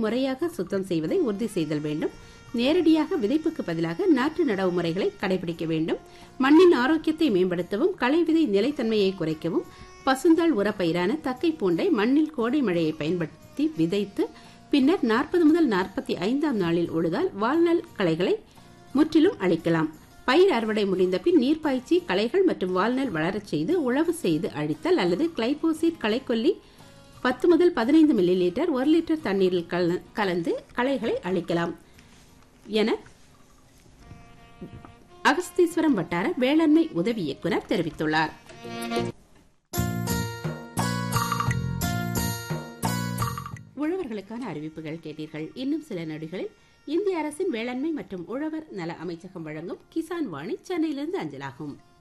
முறையாக சுத்தம் செய்வதை உறுதி செய்தல் வேண்டும் நேரடியாக விதைப்புக்கு பதிலாக நாற்று நடவு முறைகளை கடைபிடிக்க வேண்டும் மண்ணின் ஆரோக்கியத்தை மேம்படுத்தவும் களை விதை நிலைத்தன்மையை குறைக்கவும் பசுந்தாள் உரப்பயிரான தக்கை பூண்டை மண்ணில் கோடை மழையை பயன்படுத்தி விதைத்து பின்னர் நாற்பது முதல் நாற்பத்தி ஐந்தாம் நாளில் உழுதால் வாழ்நாள் களைகளை முற்றிலும் அழிக்கலாம் பயிர் அறுவடை முடிந்த பின் நீர் பாய்ச்சி களைகள் மற்றும் வாழ்நாள் வளரச் செய்து உழவு செய்து அழித்தல் அல்லது கிளைபோசிட் களைக்கொல்லி பத்து முதல் பதினைந்து மில்லி லிட்டர் ஒரு லிட்டர் தண்ணீரில் கல- கலந்து களைகளை அழிக்கலாம் என அகஸ்தீஸ்வரம் வட்டார வேளாண்மை உதவி இயக்குனர் தெரிவித்துள்ளார் உழவர்களுக்கான அறிவிப்புகள் கேட்டீர்கள் இன்னும் சில நொடிகளில் இந்திய அரசின் வேளாண்மை மற்றும் உழவர் நல அமைச்சகம் வழங்கும் கிசான் வாணி சென்னையிலிருந்து அஞ்சலாகும்